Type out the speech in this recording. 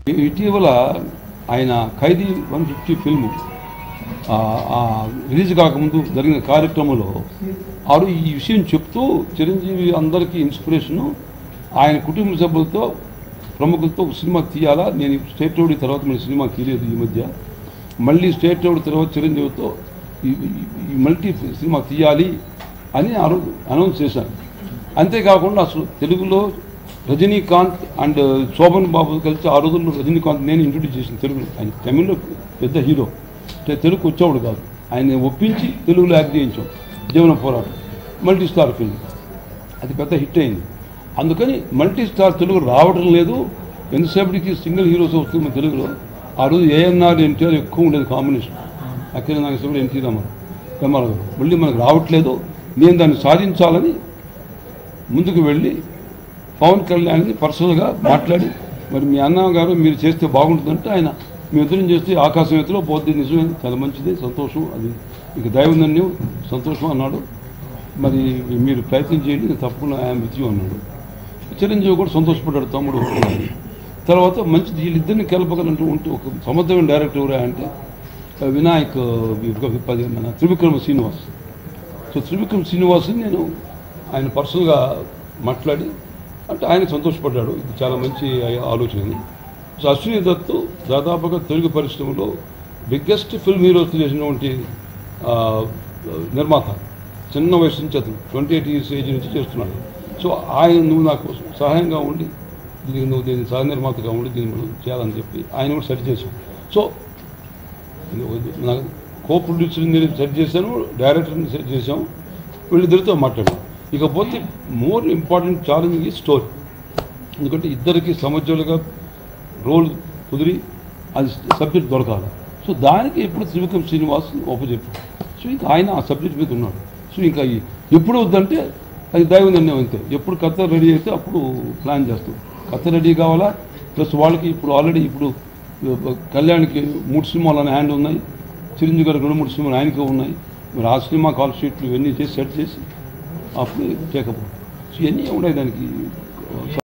ఇటీవల ఆయన Khaidi one fifty film release కాకముందు జరిగిన కార్యక్రమంలో ఆడు ఈ విషయం చెప్తూ చిరంజీవి అందరికీ ఇన్స్పిరేషను ఆయన కుటుంబ సభ్యులతో ప్రముఖులతో ఒక సినిమా తీయాలా నేను స్టేట్ రోడ్ తర్వాత మన సినిమా తీయలేదు ఈ మధ్య మళ్ళీ స్టేట్ రోడ్ తర్వాత చిరంజీవితో ఈ ఈ- ఈ మల్టీ సినిమా తీయాలి అని ఆ రోజు అనౌన్స్ చేశాను అంతేకాకుండా అసలు తెలుగులో రజనీకాంత్ అండ్ శోభన్ బాబు కలిసి ఆ రోజుల్లో రజనీకాంత్ నేను ఇంట్రొడ్యూస్ చేసిన తెలుగులో ఆయన తమిళ్లో పెద్ద హీరో అంటే తెలుగు వచ్చేవాడు కాదు ఆయన ఒప్పించి తెలుగులో యాక్ట్ చేయించాం జీవన పోరాటం మల్టీ స్టార్ ఫిల్మ్ అది పెద్ద హిట్ అయింది అందుకని మల్టీ స్టార్ తెలుగు రావడం లేదు ఎంతసేపటికి సింగిల్ హీరోస్ వస్తుంది మన తెలుగులో ఆ రోజు ఏఎన్ఆర్ ఎన్టీఆర్ ఎక్కువ ఉండేది కాంబినేషన్ అక్కడ నాగేశ్వరుడు ఎన్టీ రామారావు రామారావు గారు. మళ్ళీ మనకు రావట్లేదు నేను దాన్ని సాధించాలని ముందుకు వెళ్ళి పవన్ కళ్యాణ్ని పర్సనల్గా మాట్లాడి మరి మీ అన్న గారు మీరు చేస్తే బాగుంటుందంటే ఆయన మీ ఇద్దరం చేస్తే ఆకాశం ఎత్తులో పోతే నిజమే చాలా మంచిది సంతోషం అది ఇక దైవందన్యం సంతోషం అన్నాడు మరి మీరు ప్రయత్నం చేయండి నేను తప్పకుండా ఆయన విత్ యూ అన్నాడు చిరంజీవి కూడా సంతోషపడ్డాడు తమ్ముడు ఒప్పుకున్నాడు. తర్వాత మంచిది వీళ్ళిద్దరిని కలపగలంటూ ఉంటే ఒక సమర్థమైన డైరెక్టర్ ఎవరా అంటే ఆ, వినాయక్ ఆ, పది మన త్రివిక్రమ శ్రీనివాస్ సో త్రివిక్రమ్ శ్రీనివాస్ని నేను ఆయన పర్సనల్గా మాట్లాడి అంటే ఆయన సంతోషపడ్డాడు ఇది చాలా మంచి ఆ- ఆలోచన అని సో అశ్విని దత్తు దాదాపుగా తెలుగు పరిశ్రమలో బిగ్గెస్ట్ ఫిల్మ్ హీరోస్ చేసినటువంటి ఆ, నిర్మాత చిన్న వయసు నుంచి అతను ట్వంటీ ఎయిట్ ఇయర్స్ ఏజ్ నుంచి చేస్తున్నాడు సో ఆయన నువ్వు నాకు సహాయంగా ఉండి దీనికి నువ్వు దీని సహ నిర్మాతగా ఉండి దీన్ని మనం చేయాలని చెప్పి ఆయన కూడా సెట్ చేశాం సో నాకు కో ప్రొడ్యూసర్ని సెట్ చేశాను డైరెక్టర్ని సెట్ చేశాం వీళ్ళిద్దరితో మాట్లాడాం ఇకపోతే మోర్ ఇంపార్టెంట్ ఛాలెంజ్ ఈ స్టోరీ ఎందుకంటే ఇద్దరికి సమజ్యులుగా రోల్ కుదిరి అది సబ్జెక్ట్ దొరకాలి సో దానికి ఇప్పుడు త్రివిక్రమ్ శ్రీనివాస్ ఒప్పచెప్పాడు సో ఇంకా ఆయన ఆ సబ్జెక్ట్ మీద ఉన్నాడు సో ఇంకా ఈ- ఎప్పుడు వద్దంటే అది దైవ నిర్ణయం అంతే ఎప్పుడు కథ రెడీ అయితే అప్పుడు ప్లాన్ చేస్తాం కథ రెడీ కావాలా ప్లస్ వాళ్ళకి ఇప్పుడు ఆల్రెడీ ఇప్పుడు కళ్యాణ్కి మూడు సినిమాలు అనే హ్యాండ్ ఉన్నాయి చిరంజీవి గారు రెండు మూడు సినిమాలు ఆయనకే ఉన్నాయి మరి ఆ సినిమా కాల్ షీట్లు ఇవన్నీ చేసి సెట్ చేసి అప్పుడు టేకప్ సో ఇవన్నీ ఉన్నాయి దానికి